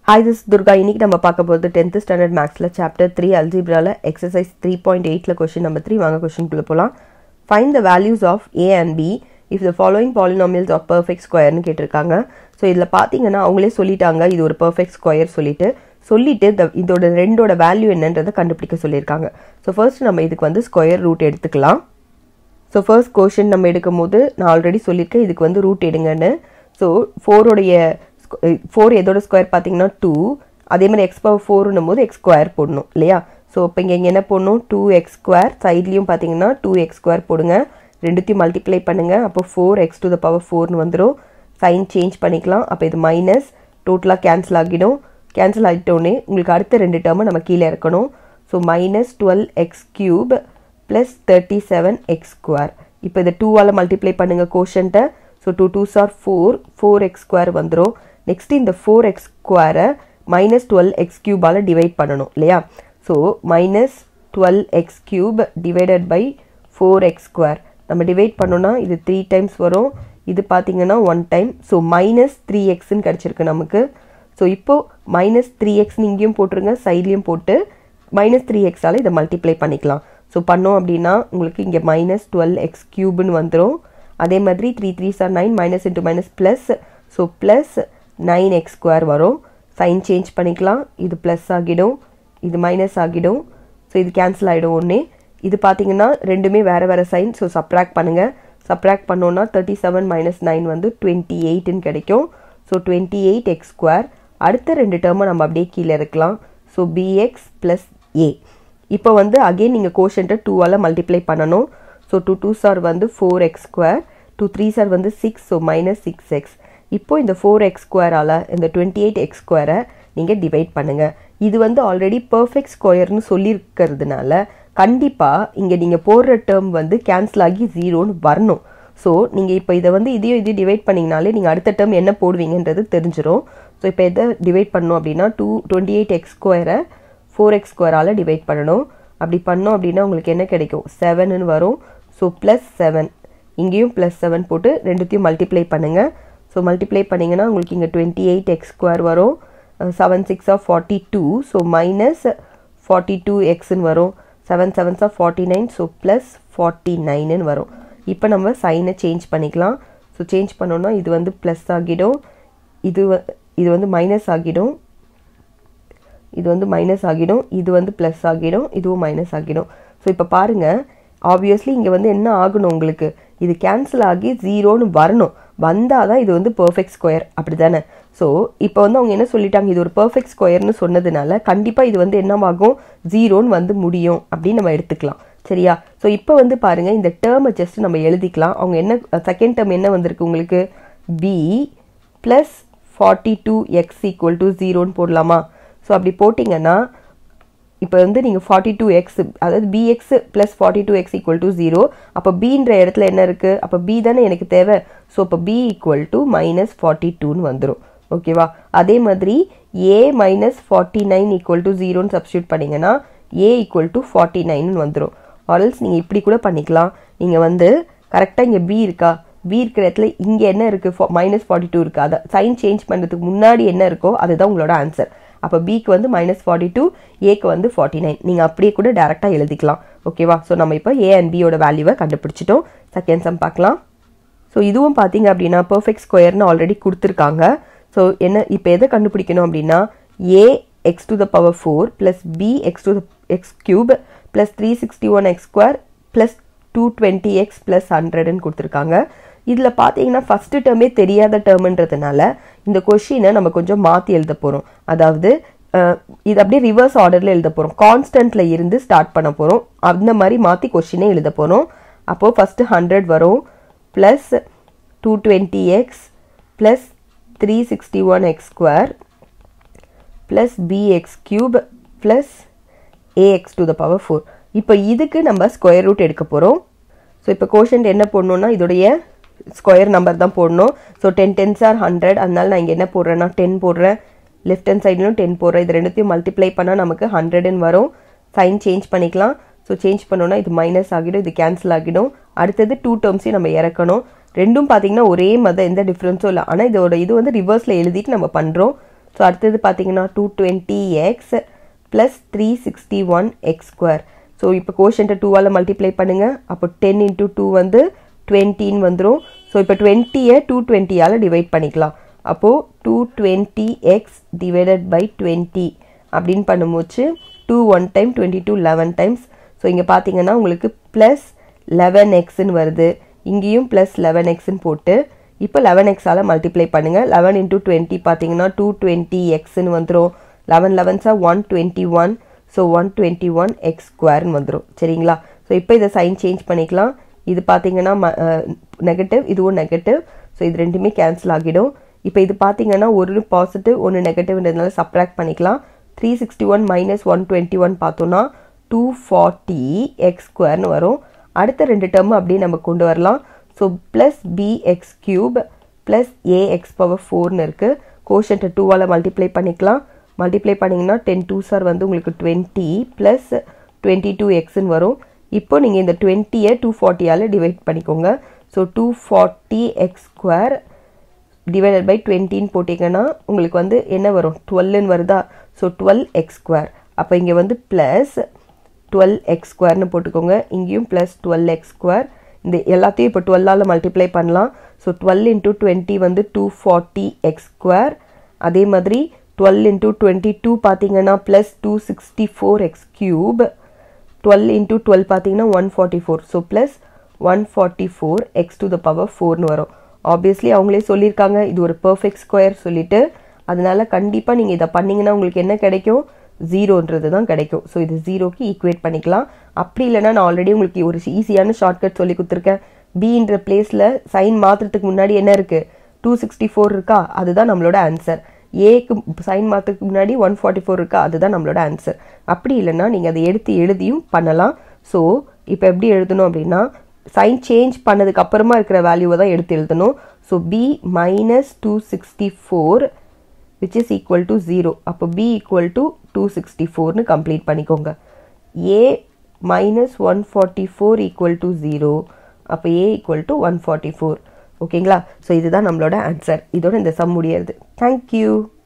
hi this Durga இன்னைக்கு நம்ம பார்க்க போகிறது டென்த் ஸ்டாண்டர்ட் மேக்ஸில் சாப்டர் த்ரீ அல்ஜிப்ராவில் எக்ஸசைஸ் த்ரீ பாயிண்ட் எயிட்டில் கொஷின் நம்பர் த்ரீ வாங்க கொஷின்குள்ளே போகலாம் find the values of A and B if the following polynomials of perfect ஸ்கொயர்னு கேட்டிருக்காங்க ஸோ இதில் பார்த்தீங்கன்னா அவங்களே சொல்லிட்டாங்க இது ஒரு பர்ஃபெக்ட் ஸ்கொயர் சொல்லிட்டு சொல்லிட்டு இந்த இதோட ரெண்டோட வேல்யூ என்னன்றதை கண்டுபிடிக்க சொல்லியிருக்காங்க ஸோ ஃபர்ஸ்ட் நம்ம இதுக்கு வந்து ஸ்கொயர் ரூட் எடுத்துக்கலாம் ஸோ ஃபர்ஸ்ட் கொஷின் நம்ம எடுக்கும் போது நான் ஆல்ரெடி சொல்லியிருக்கேன் இதுக்கு வந்து ரூட் எடுங்கன்னு ஸோ ஃபோருடைய ஃபோர் எதோட ஸ்கொயர் பார்த்தீங்கன்னா டூ அதே மாதிரி எக்ஸ் பவர் ஃபோர்னும் போது எக்ஸ் ஸ்கொயர் போடணும் இல்லையா ஸோ இப்போ இங்கே இங்கே என்ன போடணும் டூ எக்ஸ் ஸ்கொயர் சைட்லேயும் பார்த்தீங்கன்னா டூ எக்ஸ் ஸ்கொயர் போடுங்க ரெண்டுத்தையும் மல்டிப்ளை பண்ணுங்கள் அப்போ four X to the power ஃபோர்னு வந்துடும் சைன் சேஞ்ச் பண்ணிக்கலாம் அப்போ இது மைனஸ் டோட்டலாக கேன்சல் ஆகிடும் கேன்சல் ஆகிட்டோன்னே உங்களுக்கு அடுத்த ரெண்டு டேர்மை நம்ம கீழே இருக்கணும் so minus twelve X cube plus thirty seven X square இப்போ இதை டூவால் மல்டிப்ளை பண்ணுங்கள் கோஷன்ட்டை so two two are four four X square வந்துடும் நெக்ஸ்ட் இந்த ஃபோர் எக்ஸ் ஸ்கொயரை மைனஸ் டுவெல் எக்ஸ் கியூபால் டிவைட் பண்ணணும் இல்லையா so minus twelve X cube divided by four X square நம்ம டிவைட் பண்ணோன்னா இது த்ரீ டைம்ஸ் வரும் இது பார்த்தீங்கன்னா one time so minus three எக்ஸ்ன்னு கிடச்சிருக்கு நமக்கு ஸோ இப்போது மைனஸ் த்ரீ எக்ஸ்னு இங்கேயும் போட்டுருங்க சைட்லேயும் போட்டு மைனஸ் த்ரீ எக்ஸால் இதை மல்டிப்ளை பண்ணிக்கலாம் ஸோ பண்ணோம் அப்படின்னா உங்களுக்கு இங்கே மைனஸ் டுவெல் எக்ஸ் கியூப்னு வந்துடும் அதே மாதிரி three three are nine minus into minus plus so plus nine X square வரும் சைன் சேஞ்ச் பண்ணிக்கலாம் இது ப்ளஸ் ஆகிடும் இது மைனஸ் ஆகிடும் ஸோ இது கேன்சல் ஆகிடும் ஒன்றே இது பார்த்தீங்கன்னா ரெண்டுமே வேறு வேறு சைன் ஸோ சப்ராக்ட் பண்ணுங்கள் சப்ராக்ட் பண்ணோன்னா தேர்ட்டி செவன் மைனஸ் நைன் வந்து டுவெண்ட்டி எயிட்னு கிடைக்கும் so twenty eight X square அடுத்த ரெண்டு டேர்மை நம்ம அப்படியே கீழே இருக்கலாம் ஸோ பிஎக்ஸ் ப்ளஸ் ஏ இப்போ வந்து அகெயின் நீங்கள் கோஷன்ட்டை டூவால் மல்டிப்ளை பண்ணணும் ஸோ டூ டூ சார் வந்து four X square two three are வந்து six so minus six X இப்போ இந்த ஃபோர் எக்ஸ் ஸ்கொயரால் இந்த டுவெண்ட்டி எயிட் எக்ஸ் ஸ்கொயரை நீங்கள் டிவைட் பண்ணுங்கள் இது வந்து ஆல்ரெடி பர்ஃபெக்ட் ஸ்கொயர்னு சொல்லியிருக்கிறதுனால கண்டிப்பாக இங்கே நீங்கள் போடுற டேர்ம் வந்து கேன்சல் ஆகி ஜீரோன்னு வரணும் ஸோ நீங்கள் இப்போ இதை வந்து இதையும் இதையும் டிவைட் பண்ணிங்கனாலே நீங்கள் அடுத்த டேர்ம் என்ன போடுவீங்கன்றது தெரிஞ்சிடும் ஸோ இப்போ எதை டிவைட் பண்ணோம் அப்படின்னா டூ டுவெண்ட்டி எயிட் எக்ஸ் ஸ்கொயரை ஃபோர் எக்ஸ் ஸ்கொயரால் டிவைட் பண்ணணும் அப்படி பண்ணோம் அப்படின்னா உங்களுக்கு என்ன கிடைக்கும் செவனுன்னு வரும் ஸோ ப்ளஸ் செவன் இங்கேயும் ப்ளஸ் செவன் போட்டு ரெண்டுத்தையும் மல்டிப்ளை பண்ணுங்கள் ஸோ மல்டிப்ளை பண்ணிங்கன்னா உங்களுக்கு இங்கே டுவெண்ட்டி எயிட் எக்ஸ் ஸ்கொயர் வரும் seven six of forty two so minus forty two எக்ஸ்ன்னு வரும் seven sevens of forty nine so plus forty நைனுன்னு வரும் இப்போ நம்ம சைனை சேஞ்ச் பண்ணிக்கலாம் ஸோ சேஞ்ச் பண்ணோன்னா இது வந்து ப்ளஸ் ஆகிடும் இது இது வந்து மைனஸ் ஆகிடும் இது வந்து மைனஸ் ஆகிடும் இது வந்து ப்ளஸ் ஆகிடும் இதுவும் மைனஸ் ஆகிடும் ஸோ இப்போ பாருங்கள் ஆப்வியஸ்லி இங்கே வந்து என்ன ஆகணும் உங்களுக்கு இது கேன்சல் ஆகி ஜீரோன்னு வரணும் வந்தால் தான் இது வந்து பர்ஃபெக்ட் ஸ்கொயர் அப்படி தானே ஸோ இப்போ வந்து அவங்க என்ன சொல்லிட்டாங்க இது ஒரு பர்ஃபெக்ட் ஸ்கொயர்னு சொன்னதுனால கண்டிப்பாக இது வந்து என்னவாகும் ஜீரோன்னு வந்து முடியும் அப்படின்னு நம்ம எடுத்துக்கலாம் சரியா ஸோ இப்போ வந்து பாருங்கள் இந்த டேர்மை ஜஸ்ட் நம்ம எழுதிக்கலாம் அவங்க என்ன செகண்ட் டேர்ம் என்ன வந்திருக்கு உங்களுக்கு B plus forty two X equal to ஜீரோன்னு போடலாமா ஸோ அப்படி போட்டிங்கன்னா இப்போ வந்து நீங்கள் ஃபார்ட்டி டூ எக்ஸ் அதாவது B X plus forty two X equal to zero அப்போ பின்ற இடத்துல என்ன இருக்குது அப்போ பி தானே எனக்கு தேவை ஸோ இப்போ B equal to minus forty டூன்னு வந்துடும் ஓகேவா அதே மாதிரி A minus forty nine equal to ஜீரோன்னு சப்ஸ்டியூட் பண்ணிங்கன்னா ஏ ஈக்குவல் டு ஃபார்ட்டி நைன்னு வந்துடும் ஆல்ஸ் நீங்கள் இப்படி கூட பண்ணிக்கலாம் நீங்கள் வந்து கரெக்டாக இங்கே பி இருக்கா பி இருக்கிற இடத்துல இங்கே என்ன இருக்குது மைனஸ் ஃபார்ட்டி டூ இருக்குது அதை சைன் சேஞ்ச் பண்ணுறதுக்கு முன்னாடி என்ன இருக்கோ அதுதான் உங்களோட ஆன்சர் அப்போ பிக்கு வந்து மைனஸ் ஃபார்ட்டி டூ ஏக்கு வந்து ஃபார்ட்டி நைன் நீங்கள் அப்படியே கூட டேரெக்டாக எழுதிக்கலாம் ஓகேவா ஸோ நம்ம இப்போ ஏ அண்ட் பியோட வேல்யூவை கண்டுபிடிச்சிட்டோம் செகண்ட் சம் பார்க்கலாம் ஸோ இதுவும் பார்த்தீங்க அப்படின்னா பர்ஃபெக்ட் ஸ்கொயர்னு ஆல்ரெடி கொடுத்துருக்காங்க ஸோ என்ன இப்போ எதை கண்டுபிடிக்கணும் அப்படின்னா A X to the power four plus B X to the X cube plus three sixty one X square plus two twenty X plus ஹண்ட்ரட்னு கொடுத்துருக்காங்க இதில் பார்த்தீங்கன்னா ஃபஸ்ட்டு டேர்மே தெரியாத டேர்ம்ன்றதுனால இந்த கொஷினை நம்ம கொஞ்சம் மாற்றி எழுத போகிறோம் அதாவது இது அப்படியே ரிவர்ஸ் ஆர்டரில் எழுத போகிறோம் கான்ஸ்டன்ட்டில் இருந்து ஸ்டார்ட் பண்ண போகிறோம் அந்த மாதிரி மாற்றி கொஷினே எழுத போகிறோம் அப்போது ஃபஸ்ட்டு ஹண்ட்ரட் வரும் plus two twenty X plus three sixty one X square plus B X cube plus A X to the power four இப்போ இதுக்கு நம்ம ஸ்கொயர் ரூட் எடுக்க போகிறோம் ஸோ இப்போ கோஷன்ட் என்ன போடணுன்னா இதோடைய ஸ்கொயர் நம்பர் தான் போடணும் so ten tens are hundred அதனால நான் இங்கே என்ன போடுறேன்னா டென் போடுறேன் லெஃப்ட் ஹேண்ட் சைட்லையும் டென் போடுறேன் இது ரெண்டுத்தையும் மல்டிப்ளை பண்ணால் நமக்கு ஹண்ட்ரட்னு வரும் சைன் சேஞ்ச் பண்ணிக்கலாம் ஸோ சேஞ்ச் பண்ணோன்னா இது மைனஸ் ஆகிடும் இது கேன்சல் ஆகிடும் அடுத்தது டூ டேர்ம்ஸையும் நம்ம இறக்கணும் ரெண்டும் பார்த்தீங்கன்னா ஒரே மாதிரி எந்த டிஃப்ரென்ஸும் இல்லை ஆனால் இதோட இது வந்து ரிவர்ஸில் எழுதிட்டு நம்ம பண்ணுறோம் ஸோ அடுத்தது பார்த்தீங்கன்னா two twenty X plus three sixty one X square so இப்போ கோஷன்ட்டை டூவால் மல்டிப்ளை பண்ணுங்கள் அப்போ டென் இன்ட்டு டூ வந்து டுவெண்ட்டின்னு வந்துடும் ஸோ இப்போ டுவெண்ட்டியை டூ டுவெண்ட்டியால் டிவைட் பண்ணிக்கலாம் அப்போது two twenty X divided by twenty அப்படின்னு பண்ணும்போச்சு two one time twenty two eleven times so இங்கே பார்த்தீங்கன்னா உங்களுக்கு ப்ளஸ் லெவன் எக்ஸ்ன்னு வருது இங்கேயும் ப்ளஸ் லெவன் எக்ஸ்ன்னு போட்டு இப்போ லெவன் எக்ஸால் மல்டிப்ளை பண்ணுங்கள் லெவன் இன்ட்டு டுவெண்ட்டி பார்த்தீங்கன்னா டூ டுவெண்ட்டி எக்ஸ்ன்னு வந்துடும் லெவன் லெவன்ஸா one twenty one so one twenty one X ஸ்கொயர்னு வந்துடும் சரிங்களா ஸோ இப்போ இதை சைன் சேஞ்ச் பண்ணிக்கலாம் இது பார்த்தீங்கன்னா நெகட்டிவ் இதுவும் நெகட்டிவ் ஸோ இது ரெண்டுமே கேன்சல் ஆகிடும் இப்போ இது பார்த்தீங்கன்னா ஒரு பாசிட்டிவ் ஒன்று நெகட்டிவ்ன்றதுனால சப்ராக்ட் பண்ணிக்கலாம் three sixty one minus one twenty one பார்த்தோன்னா டூ ஃபார்ட்டி எக்ஸ் ஸ்கொயர்னு வரும் அடுத்த ரெண்டு டேர்ம் அப்படியே நம்ம கொண்டு வரலாம் so plus B X cube plus A X power ஃபோர்னு இருக்குது கோஷன்ட்டை டூவால் மல்டிப்ளை பண்ணிக்கலாம் மல்டிப்ளை பண்ணிங்கன்னா டென் டூ சார் வந்து உங்களுக்கு டுவெண்ட்டி ப்ளஸ் டுவெண்ட்டி டூ எக்ஸ்ன்னு வரும் இப்போ நீங்கள் இந்த டுவெண்ட்டியை டூ ஃபார்ட்டியால் டிவைட் பண்ணிக்கோங்க so two forty X square divided by டுவெண்ட்டின்னு போட்டிங்கன்னா உங்களுக்கு வந்து என்ன வரும் டுவெல்லுன்னு வருதா ஸோ டுவெல் எக்ஸ் ஸ்கொயர் அப்போ இங்கே வந்து ப்ளஸ் டுவெல் எக்ஸ் ஸ்கொயர்னு போட்டுக்கோங்க இங்கேயும் ப்ளஸ் டுவெல் எக்ஸ் ஸ்கொயர் இந்த எல்லாத்தையும் இப்போ டுவெல்லால் மல்டிப்ளை பண்ணலாம் ஸோ டுவெல் இன்ட்டு டுவெண்ட்டி வந்து டூ ஃபார்ட்டி எக்ஸ் ஸ்கொயர் அதே மாதிரி டுவெல் இன்ட்டு டுவெண்ட்டி டூ பார்த்தீங்கன்னா plus two sixty four X cube twelve into twelve பார்த்தீங்கன்னா one forty four so plus one forty four X to the power ஃபோர்னு வரும் obviously அவங்களே சொல்லியிருக்காங்க இது ஒரு பர்ஃபெக்ட் ஸ்கொயர் சொல்லிட்டு அதனால கண்டிப்பாக நீங்கள் இதை பண்ணீங்கன்னா உங்களுக்கு என்ன கிடைக்கும் ஜீரோன்றது தான் கிடைக்கும் ஸோ இது ஜீரோக்கு ஈக்குவேட் பண்ணிக்கலாம் அப்படி இல்லைன்னா நான் ஆல்ரெடி உங்களுக்கு ஒரு ஈஸியான ஷார்ட்கட் சொல்லி கொடுத்துருக்கேன் பின்ற பிளேஸில் சைன் மாற்றுறதுக்கு முன்னாடி என்ன இருக்குது டூ சிக்ஸ்டி ஃபோர் இருக்கா அதுதான் நம்மளோட ஆன்சர் ஏக்கு சைன் மாற்றுறதுக்கு முன்னாடி ஒன் ஃபார்ட்டி ஃபோர் இருக்கா அதுதான் நம்மளோட ஆன்சர் அப்படி இல்லைன்னா நீங்கள் அதை எடுத்து எழுதியும் பண்ணலாம் ஸோ இப்போ எப்படி எழுதணும் அப்படின்னா சைன் சேஞ்ச் பண்ணதுக்கு அப்புறமா இருக்கிற வேல்யூவை தான் எடுத்து எழுதணும் so B minus two sixty four which is equal to zero அப்போ B equal to two sixty ஃபோர்னு கம்ப்ளீட் பண்ணிக்கோங்க A minus one forty four equal to zero அப்போ A equal to one forty four ஓகேங்களா so இதுதான் நம்மளோட answer இதோட இந்த some முடியாது தேங்க்யூ